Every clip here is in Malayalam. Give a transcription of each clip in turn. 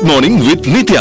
good morning with Nithya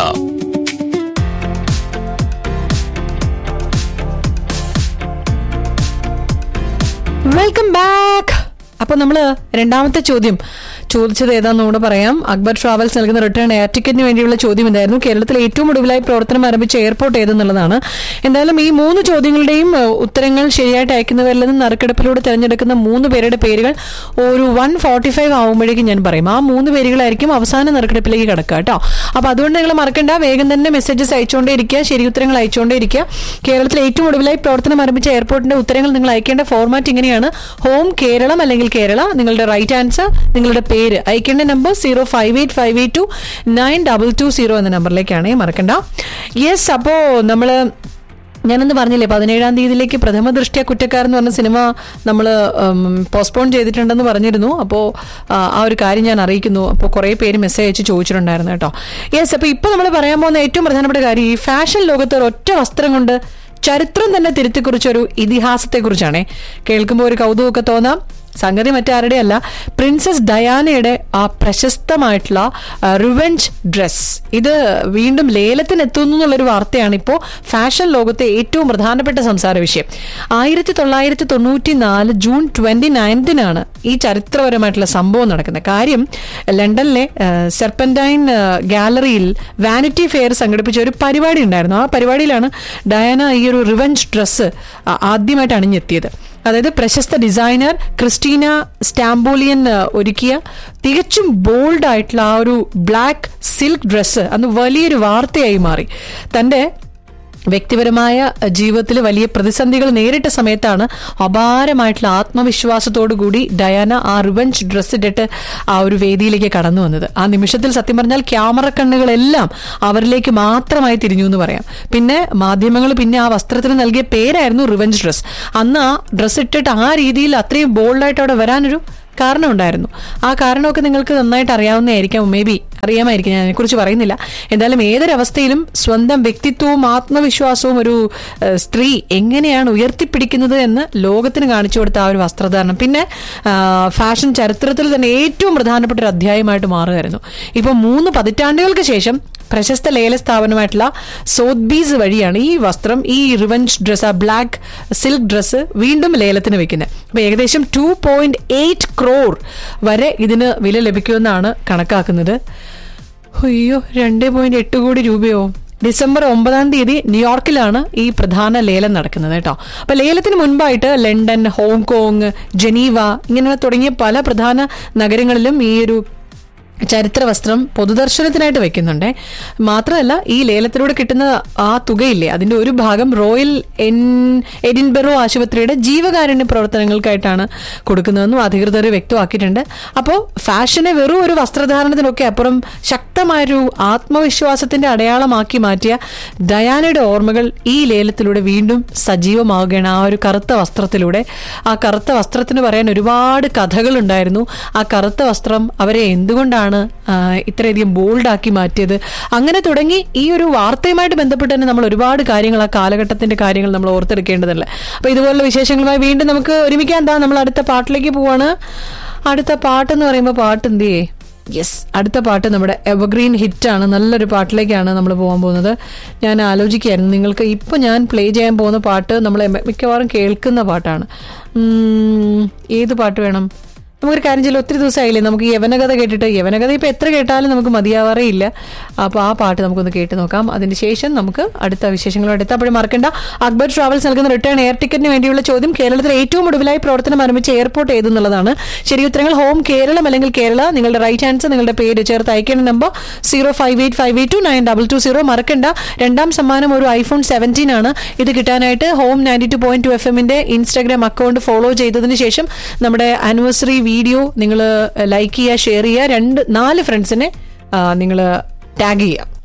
welcome back അപ്പൊ നമ്മള് രണ്ടാമത്തെ ചോദ്യം ചോദിച്ചത് ഏതാന്ന് കൂടെ പറയാം അക്ബർ ട്രാവൽസ് നൽകുന്ന റിട്ടേൺ എയർ ടിക്കറ്റിന് വേണ്ടിയുള്ള ചോദ്യം എന്തായിരുന്നു കേരളത്തിൽ ഏറ്റവും ഒടുവിലായി പ്രവർത്തനം ആരംഭിച്ച എയർപോർട്ട് ഏതെന്നുള്ളതാണ് എന്തായാലും ഈ മൂന്ന് ചോദ്യങ്ങളുടെയും ഏഹ്, ഉത്തരങ്ങൾ ശരിയായിട്ട് അയക്കുന്നവരിൽ നിന്ന് നറുക്കെടുപ്പിലൂടെ തിരഞ്ഞെടുക്കുന്ന മൂന്ന് പേരുടെ പേരുകൾ ഒരു വൺ ഫോർട്ടി ഫൈവ് ആകുമ്പോഴേക്കും ഞാൻ പറയും ആ മൂന്ന് പേരുകളായിരിക്കും അവസാന നറുക്കെടുപ്പിലേക്ക് കിടക്കുക കേട്ടോ അപ്പൊ അതുകൊണ്ട് നിങ്ങൾ മറക്കണ്ട വേഗം തന്നെ മെസ്സേജസ് അയച്ചുകൊണ്ടേ ഇരിക്കുക ശരി ഉത്തരങ്ങൾ അയച്ചുകൊണ്ടേ ഇരിക്കുക കേരളത്തിൽ ഏറ്റവും ഒടുവിലായി പ്രവർത്തനം ആരംഭിച്ച എയർപോർട്ടിന്റെ ഉത്തരങ്ങൾ നിങ്ങൾ അയക്കേണ്ട ഫോർമാറ്റ് ഇങ്ങനെയാണ് ഹോം കേരളം അല്ലെങ്കിൽ കേരള നിങ്ങളുടെ റൈറ്റ് ആൻസർ നിങ്ങളുടെ പേര് അയക്കേണ്ട number zero five eight five eight two nine double two zero എന്ന നമ്പറിലേക്കാണ് മറക്കണ്ട യെസ് അപ്പോ നമ്മള് ഞാനെന്ന് പറഞ്ഞില്ലേ പതിനേഴാം തീയതിയിലേക്ക് പ്രഥമ ദൃഷ്ടിയ കുറ്റക്കാർ എന്ന് പറഞ്ഞ സിനിമ നമ്മൾ പോസ്റ്റ്പോൺ ചെയ്തിട്ടുണ്ടെന്ന് പറഞ്ഞിരുന്നു അപ്പോൾ ആ ഒരു കാര്യം ഞാൻ അറിയിക്കുന്നു അപ്പോൾ കുറേ പേര് മെസ്സേജ് അയച്ച് ചോദിച്ചിട്ടുണ്ടായിരുന്നു കേട്ടോ യെസ് അപ്പോൾ ഇപ്പോൾ നമ്മൾ പറയാൻ പോകുന്ന ഏറ്റവും പ്രധാനപ്പെട്ട കാര്യം ഈ ഫാഷൻ ലോകത്ത് ഒരൊറ്റ വസ്ത്രം കൊണ്ട് ചരിത്രം തന്നെ തിരുത്തിക്കുറിച്ച ഒരു ഇതിഹാസത്തെക്കുറിച്ചാണേ കേൾക്കുമ്പോൾ ഒരു കൗതുകമൊക്കെ തോന്നാം സംഗതി മറ്റാരുടെ അല്ല പ്രിൻസസ് ഡയാനയുടെ ആ പ്രശസ്തമായിട്ടുള്ള റിവെഞ്ച് ഡ്രസ് ഇത് വീണ്ടും ലേലത്തിന് എത്തുന്നു എന്നുള്ളൊരു വാർത്തയാണ് ഇപ്പോൾ ഫാഷൻ ലോകത്തെ ഏറ്റവും പ്രധാനപ്പെട്ട സംസാര വിഷയം ആയിരത്തി തൊള്ളായിരത്തി തൊണ്ണൂറ്റി നാല് ജൂൺ ട്വന്റി നയൻത്തിനാണ് ഈ ചരിത്രപരമായിട്ടുള്ള സംഭവം നടക്കുന്നത് കാര്യം ലണ്ടനിലെ സെർപ്പൻറ്റൈൻ ഗാലറിയിൽ വാനിറ്റി ഫെയർ സംഘടിപ്പിച്ച ഒരു പരിപാടി ഉണ്ടായിരുന്നു ആ പരിപാടിയിലാണ് ഡയാന ഈ ഒരു റിവെഞ്ച് ഡ്രസ്സ് ആദ്യമായിട്ട് അണിഞ്ഞെത്തിയത് അതായത് പ്രശസ്ത ഡിസൈനർ ക്രിസ്റ്റീന സ്റ്റാംബോലിയൻ ആ, ഒരുക്കിയ തികച്ചും ബോൾഡ് ആയിട്ടുള്ള ആ ഒരു ബ്ലാക്ക് സിൽക്ക് ഡ്രസ്സ് അന്ന് വലിയൊരു വാർത്തയായി മാറി തന്റെ വ്യക്തിപരമായ ജീവിതത്തിൽ വലിയ പ്രതിസന്ധികൾ നേരിട്ട സമയത്താണ് അപാരമായിട്ടുള്ള ആത്മവിശ്വാസത്തോടു കൂടി ഡയാന ആ റിവഞ്ച് ഡ്രസ് ഇട്ടിട്ട് ആ ഒരു വേദിയിലേക്ക് കടന്നു വന്നത് ആ നിമിഷത്തിൽ സത്യം പറഞ്ഞാൽ ക്യാമറ കണ്ണുകളെല്ലാം അവരിലേക്ക് മാത്രമായി തിരിഞ്ഞു എന്ന് പറയാം പിന്നെ മാധ്യമങ്ങൾ പിന്നെ ആ വസ്ത്രത്തിന് നൽകിയ പേരായിരുന്നു റിവഞ്ച് ഡ്രസ് അന്ന് ആ ഡ്രസ് ഇട്ടിട്ട് ആ രീതിയിൽ അത്രയും ബോൾഡായിട്ട് അവിടെ വരാനൊരു കാരണം ഉണ്ടായിരുന്നു ആ കാരണമൊക്കെ നിങ്ങൾക്ക് നന്നായിട്ട് അറിയാവുന്നതായിരിക്കാം മേ ബി അറിയാമായിരിക്കും ഞാൻ അതിനെക്കുറിച്ച് പറയുന്നില്ല എന്തായാലും ഏതൊരവസ്ഥയിലും സ്വന്തം വ്യക്തിത്വവും ആത്മവിശ്വാസവും ഒരു ഏഹ്, സ്ത്രീ എങ്ങനെയാണ് ഉയർത്തിപ്പിടിക്കുന്നത് എന്ന് ലോകത്തിന് കാണിച്ചു കൊടുത്ത ആ ഒരു വസ്ത്രധാരണം പിന്നെ ആ, ഫാഷൻ ചരിത്രത്തിൽ തന്നെ ഏറ്റവും പ്രധാനപ്പെട്ട ഒരു അധ്യായമായിട്ട് മാറുമായിരുന്നു ഇപ്പൊ മൂന്ന് പതിറ്റാണ്ടുകൾക്ക് ശേഷം പ്രശസ്ത ലേല സ്ഥാപനമായിട്ടുള്ള സോത്ബീസ് വഴിയാണ് ഈ വസ്ത്രം ഈ റിവഞ്ച് ഡ്രസ് ആ ബ്ലാക്ക് സിൽക്ക് ഡ്രസ്സ് വീണ്ടും ലേലത്തിന് വെക്കുന്നത് അപ്പൊ ഏകദേശം ടു പോയിന്റ് എയ്റ്റ് ക്രോർ വരെ ഇതിന് വില ലഭിക്കുമെന്നാണ് കണക്കാക്കുന്നത് അയ്യോ രണ്ട് പോയിന്റ് എട്ട് കോടി രൂപയോ ഡിസംബർ ഒമ്പതാം തീയതി ന്യൂയോർക്കിലാണ് ഈ പ്രധാന ലേലം നടക്കുന്നത് കേട്ടോ അപ്പൊ ലേലത്തിന് മുൻപായിട്ട് ലണ്ടൻ ഹോങ്കോങ് ജനീവ ഇങ്ങനെ തുടങ്ങിയ പല പ്രധാന നഗരങ്ങളിലും ഈ ഒരു ചരിത്ര വസ്ത്രം പൊതുദർശനത്തിനായിട്ട് വെക്കുന്നുണ്ട് മാത്രമല്ല ഈ ലേലത്തിലൂടെ കിട്ടുന്ന ആ തുകയില്ലേ അതിന്റെ ഒരു ഭാഗം റോയൽ എൻ എഡിൻബറോ ആശുപത്രിയുടെ ജീവകാരുണ്യ പ്രവർത്തനങ്ങൾക്കായിട്ടാണ് കൊടുക്കുന്നതെന്നും അധികൃതർ വ്യക്തമാക്കിയിട്ടുണ്ട് അപ്പോൾ ഫാഷനെ വെറും ഒരു വസ്ത്രധാരണത്തിനൊക്കെ അപ്പുറം ശക്തമായൊരു ആത്മവിശ്വാസത്തിന്റെ അടയാളമാക്കി മാറ്റിയ ഡയാനയുടെ ഓർമ്മകൾ ഈ ലേലത്തിലൂടെ വീണ്ടും സജീവമാവുകയാണ് ആ ഒരു കറുത്ത വസ്ത്രത്തിലൂടെ ആ കറുത്ത വസ്ത്രത്തിന് പറയാൻ ഒരുപാട് കഥകളുണ്ടായിരുന്നു ആ കറുത്ത വസ്ത്രം അവരെ എന്തുകൊണ്ടാണ് ആ, ഇത്രയധികം ബോൾഡാക്കി മാറ്റിയത് അങ്ങനെ തുടങ്ങി ഈ ഒരു വാർത്തയുമായിട്ട് ബന്ധപ്പെട്ട് തന്നെ നമ്മൾ ഒരുപാട് കാര്യങ്ങൾ ആ കാലഘട്ടത്തിന്റെ കാര്യങ്ങൾ നമ്മൾ ഓർത്തെടുക്കേണ്ടതല്ലേ അപ്പൊ ഇതുപോലുള്ള വിശേഷങ്ങളുമായി വീണ്ടും നമുക്ക് ഒരുമിക്കാൻ എന്താ നമ്മൾ അടുത്ത പാട്ടിലേക്ക് പോവാണ് അടുത്ത പാട്ട് എന്ന് പറയുമ്പോൾ പാട്ട് എന്ത് ചെയ്യേ യെസ് അടുത്ത പാട്ട് നമ്മുടെ എവർഗ്രീൻ ഹിറ്റാണ് നല്ലൊരു പാട്ടിലേക്കാണ് നമ്മൾ പോകാൻ പോകുന്നത് ഞാൻ ആലോചിക്കുകയായിരുന്നു നിങ്ങൾക്ക് ഇപ്പോൾ ഞാൻ പ്ലേ ചെയ്യാൻ പോകുന്ന പാട്ട് നമ്മൾ മിക്കവാറും കേൾക്കുന്ന പാട്ടാണ് ഉം, ഏത് പാട്ട് വേണം നമുക്കൊരു കാര്യം ചെയ്യില്ല ഒത്തിരി ദിവസമായില്ലേ നമുക്ക് ഈ യവനകഥ കേട്ടിട്ട് യവനകഥ ഇപ്പൊ എത്ര കേട്ടാലും നമുക്ക് മതിയാവാറേ ഇല്ല അപ്പോൾ ആ പാട്ട് നമുക്കൊന്ന് കേട്ട് നോക്കാം അതിന് ശേഷം നമുക്ക് അടുത്ത വിശേഷങ്ങളോട് എത്താം അപ്പോഴും മറക്കണ്ട അക്ബർ ട്രാവൽസ് നൽകുന്ന റിട്ടേൺ എയർ ടിക്കറ്റിന് വേണ്ടിയുള്ള ചോദ്യം കേരളത്തിലെ ഏറ്റവും ഒടുവിലായി പ്രവർത്തനം ആരംഭിച്ച എയർപോർട്ട് ഏതെന്നുള്ളതാണ് ശരി ഉത്തരങ്ങൾ ഹോം കേരളം അല്ലെങ്കിൽ കേരള നിങ്ങളുടെ റൈറ്റ് ആൻസർ നിങ്ങളുടെ പേര് ചേർത്ത് അയക്കേണ്ട number zero five eight five eight two nine double two zero മറക്കണ്ട രണ്ടാം സമ്മാനം ഒരു ഐഫോൺ സെവൻറ്റീൻ ആണ് ഇത് കിട്ടാനായിട്ട് home ninety two point two എഫ് എമ്മിന്റെ ഇൻസ്റ്റാഗ്രാം അക്കൗണ്ട് ഫോളോ ചെയ്തതിന് ശേഷം നമ്മുടെ ആനിവേഴ്സറി വീഡിയോ നിങ്ങൾ ലൈക്ക് ചെയ്യുക ഷെയർ ചെയ്യുക രണ്ട് നാല് ഫ്രണ്ട്സിനെ നിങ്ങൾ ടാഗ് ചെയ്യുക